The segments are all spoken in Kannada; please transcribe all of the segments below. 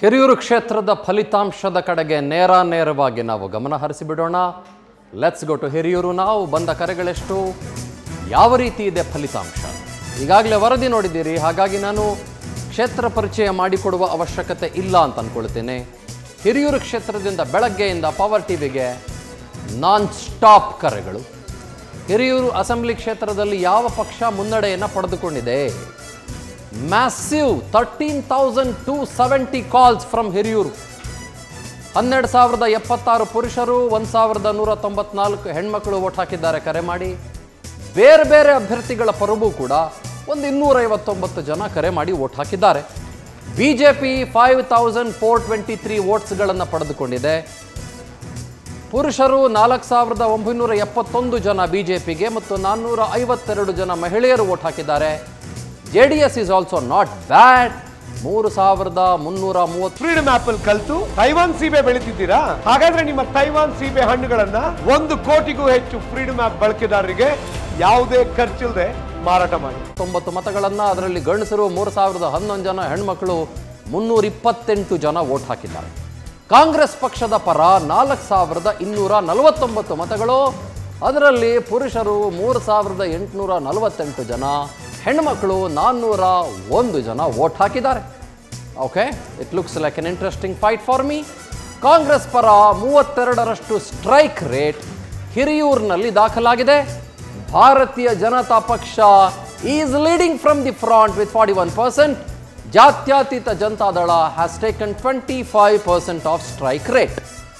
ಹಿರಿಯೂರು ಕ್ಷೇತ್ರದ ಫಲಿತಾಂಶದ ಕಡೆಗೆ ನೇರ ನೇರವಾಗಿ ನಾವು ಗಮನ ಹರಿಸಿಬಿಡೋಣ ಲೆಟ್ಸ್ ಗೋ ಟು ಹಿರಿಯೂರು ನಾವು ಬಂದ ಕರೆಗಳೆಷ್ಟು ಯಾವ ರೀತಿ ಇದೆ ಫಲಿತಾಂಶ ಈಗಾಗಲೇ ವರದಿ ನೋಡಿದ್ದೀರಿ ಹಾಗಾಗಿ ನಾನು ಕ್ಷೇತ್ರ ಪರಿಚಯ ಮಾಡಿಕೊಡುವ ಅವಶ್ಯಕತೆ ಇಲ್ಲ ಅಂತ ಅಂದ್ಕೊಳ್ತೇನೆ ಹಿರಿಯೂರು ಕ್ಷೇತ್ರದಿಂದ ಬೆಳಗ್ಗೆಯಿಂದ ಪವರ್ ಟಿವಿಗೆ ನಾನ್ ಸ್ಟಾಪ್ ಕರೆಗಳು ಹಿರಿಯೂರು ಅಸೆಂಬ್ಲಿ ಕ್ಷೇತ್ರದಲ್ಲಿ ಯಾವ ಪಕ್ಷ ಮುನ್ನಡೆಯನ್ನು ಪಡೆದುಕೊಂಡಿದೆ massive thirteen thousand two seventy calls from Hiriyur ಹನ್ನೆರಡು ಸಾವಿರದ ಎಪ್ಪತ್ತಾರು ಪುರುಷರು ಒಂದು ಸಾವಿರದ ನೂರ ತೊಂಬತ್ನಾಲ್ಕು ಹೆಣ್ಮಕ್ಳು ಓಟ್ ಹಾಕಿದ್ದಾರೆ ಕರೆ ಮಾಡಿ ಬೇರೆ ಬೇರೆ ಅಭ್ಯರ್ಥಿಗಳ ಪರವೂ ಕೂಡ ಒಂದು ಇನ್ನೂರೈವತ್ತೊಂಬತ್ತು ಜನ ಕರೆ ಮಾಡಿ ಓಟ್ ಹಾಕಿದ್ದಾರೆ B J P five thousand four twenty three ವೋಟ್ಸ್ಗಳನ್ನು ಪಡೆದುಕೊಂಡಿದೆ ಪುರುಷರು ನಾಲ್ಕು ಸಾವಿರದ ಒಂಬೈನೂರ ಎಪ್ಪತ್ತೊಂದು ಜನ ಬಿ ಜೆ ಪಿಗೆ ಮತ್ತು ನಾನ್ನೂರ ಐವತ್ತೆರಡು ಜನ ಮಹಿಳೆಯರು ಓಟ್ ಹಾಕಿದ್ದಾರೆ J D S is also not bad ಮೂರು ಸಾವಿರದ ಮುನ್ನೂರ ಮೂವತ್ತು ಫ್ರೀಡಮ್ ಆಪಲ್ ಕಲ್ತು ತೈವಾನ್ ಸೀಬೆ ಬೆಳಿತಿದ್ದೀರಾ ಹಾಗಾದ್ರೆ ನಿಮ್ಮ ತೈವಾನ್ ಸೀಬೆ ಹಣ್ಣುಗಳನ್ನ ಒಂದು ಕೋಟಿಗೂ ಹೆಚ್ಚು ಫ್ರೀಡಮ್ ಆಪ್ ಬಳಕೆದಾರರಿಗೆ ಯಾವುದೇ ಖರ್ಚಿಲ್ಲದೆ ಮಾರಾಟ ಮಾಡಿ ತೊಂಬತ್ತು ಮತಗಳನ್ನು ಅದರಲ್ಲಿ ಗಂಡಸರು ಮೂರು ಸಾವಿರದ ಹನ್ನೊಂದು ಜನ ಹೆಣ್ಮಕ್ಳು ಮುನ್ನೂರ ಇಪ್ಪತ್ತೆಂಟು ಜನ ವೋಟ್ ಹಾಕಿದ್ದಾರೆ ಕಾಂಗ್ರೆಸ್ ಪಕ್ಷದ ಪರ ನಾಲ್ಕು ಸಾವಿರದ ಇನ್ನೂರ ನಲವತ್ತೊಂಬತ್ತು ಮತಗಳು ಅದರಲ್ಲಿ ಪುರುಷರು ಮೂರು ಸಾವಿರದ ಎಂಟುನೂರ ನಲವತ್ತೆಂಟು ಜನ ಹೆಣ್ಮಕ್ಳು ನಾನ್ನೂರ ಒಂದು ಜನ ವೋಟ್ ಹಾಕಿದ್ದಾರೆ okay it looks like an interesting fight for me Congress ಪರ ಮೂವತ್ತೆರಡರಷ್ಟು ಸ್ಟ್ರೈಕ್ ರೇಟ್ ಹಿರಿಯೂರಿನಲ್ಲಿ ದಾಖಲಾಗಿದೆ ಭಾರತೀಯ ಜನತಾ ಪಕ್ಷ is leading from the front with forty one percent ಜಾತ್ಯತೀತ Janata Dal has taken twenty five percent of strike rate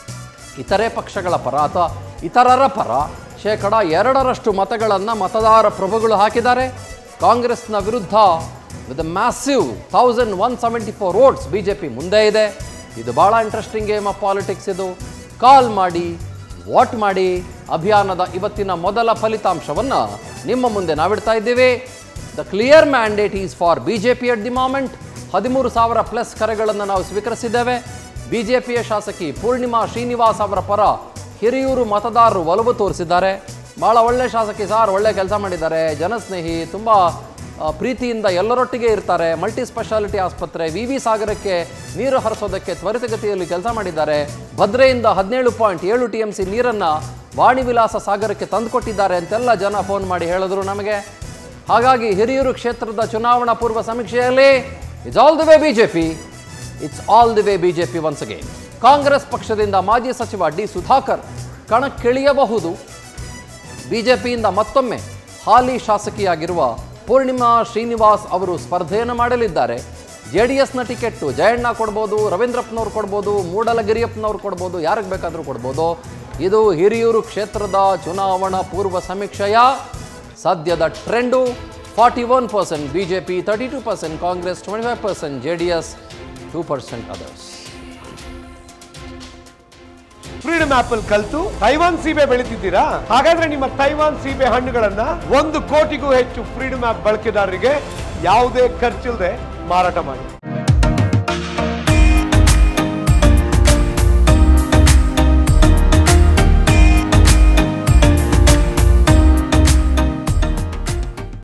ಇತರೆ ಪಕ್ಷಗಳ ಪರ ಅಥವಾ ಇತರರ ಪರ ಶೇಕಡ ಎರಡರಷ್ಟು ಮತಗಳನ್ನು ಮತದಾರ ಪ್ರಭುಗಳು ಹಾಕಿದ್ದಾರೆ ಕಾಂಗ್ರೆಸ್ನ ವಿರುದ್ಧ with massive thousand one seventy four votes B J P ಮುಂದೆ ಇದೆ ಇದು ಭಾಳ ಇಂಟ್ರೆಸ್ಟಿಂಗ್ ಗೇಮ್ ಆಫ್ ಪಾಲಿಟಿಕ್ಸ್ ಇದು ಕಾಲ್ ಮಾಡಿ ವಾಟ್ ಮಾಡಿ ಅಭಿಯಾನದ ಇವತ್ತಿನ ಮೊದಲ ಫಲಿತಾಂಶವನ್ನು ನಿಮ್ಮ ಮುಂದೆ ನಾವಿಡ್ತಾ ಇದ್ದೀವಿ the clear mandate is for B J P at the moment ಹದಿಮೂರು ಸಾವಿರ ಪ್ಲಸ್ ಕರೆಗಳನ್ನು ನಾವು ಸ್ವೀಕರಿಸಿದ್ದೇವೆ ಬಿಜೆಪಿಯ ಶಾಸಕಿ ಪೂರ್ಣಿಮಾ ಶ್ರೀನಿವಾಸ್ ಅವರ ಪರ ಹಿರಿಯೂರು ಮತದಾರರು ಒಲವು ತೋರಿಸಿದ್ದಾರೆ ಭಾಳ ಒಳ್ಳೆ ಶಾಸಕಿ ಸಾರ್ ಒಳ್ಳೆ ಕೆಲಸ ಮಾಡಿದ್ದಾರೆ ಜನಸ್ನೇಹಿ ತುಂಬ ಆ, ಪ್ರೀತಿಯಿಂದ ಎಲ್ಲರೊಟ್ಟಿಗೆ ಇರ್ತಾರೆ ಮಲ್ಟಿ ಸ್ಪೆಷಾಲಿಟಿ ಆಸ್ಪತ್ರೆ ವಿ ವಿ ಸಾಗರಕ್ಕೆ ನೀರು ಹರಿಸೋದಕ್ಕೆ ತ್ವರಿತಗತಿಯಲ್ಲಿ ಕೆಲಸ ಮಾಡಿದ್ದಾರೆ ಭದ್ರೆಯಿಂದ ಹದಿನೇಳು ಪಾಯಿಂಟ್ ಏಳು ಟಿ ಎಮ್ ಸಿ ನೀರನ್ನು ವಾಣಿ ವಿಲಾಸ ಸಾಗರಕ್ಕೆ ತಂದುಕೊಟ್ಟಿದ್ದಾರೆ ಅಂತೆಲ್ಲ ಜನ ಫೋನ್ ಮಾಡಿ ಹೇಳಿದ್ರು ನಮಗೆ ಹಾಗಾಗಿ ಹಿರಿಯೂರು ಕ್ಷೇತ್ರದ ಚುನಾವಣಾ ಪೂರ್ವ ಸಮೀಕ್ಷೆಯಲ್ಲಿ it's all the way B J P it's all the way B J P once again Congress ಪಕ್ಷದಿಂದ ಮಾಜಿ ಸಚಿವ ಡಿ ಸುಧಾಕರ್ ಕಣಕ್ಕಿಳಿಯಬಹುದು ಬಿಜೆಪಿಯಿಂದ ಮತ್ತೊಮ್ಮೆ ಹಾಲಿ ಶಾಸಕಿಯಾಗಿರುವ ಪೂರ್ಣಿಮಾ ಶ್ರೀನಿವಾಸ್ ಅವರು ಸ್ಪರ್ಧೆಯನ್ನು ಮಾಡಲಿದ್ದಾರೆ ಜೆ ಡಿ ಎಸ್ನ ಟಿಕೆಟ್ಟು ಜಯಣ್ಣ ಕೊಡ್ಬೋದು ರವೀಂದ್ರಪ್ಪನವ್ರು ಕೊಡ್ಬೋದು ಮೂಡಲಗಿರಿಯಪ್ಪನವ್ರು ಕೊಡ್ಬೋದು ಯಾರಿಗೆ ಬೇಕಾದರೂ ಕೊಡ್ಬೋದು ಇದು ಹಿರಿಯೂರು ಕ್ಷೇತ್ರದ ಚುನಾವಣಾ ಪೂರ್ವ ಸಮೀಕ್ಷೆಯ ಸದ್ಯದ trend forty one percent B J P thirty two percent Congress twenty five percent J D S two percent others freedom apple ಕಲ್ತು ತೈವಾನ್ ಸೀಬೆ ಬೆಳಿತಿದ್ದೀರಾ ಹಾಗಾದ್ರೆ ನಿಮ್ಮ ತೈವಾನ್ ಸೀಬೆ ಹಣ್ಣುಗಳನ್ನ ಒಂದು ಕೋಟಿಗೂ ಹೆಚ್ಚು ಫ್ರೀಡಮ್ ಆಪ್ ಬಳಕೆದಾರರಿಗೆ ಯಾವುದೇ ಖರ್ಚಿಲ್ಲದೆ ಮಾರಾಟ ಮಾಡಿ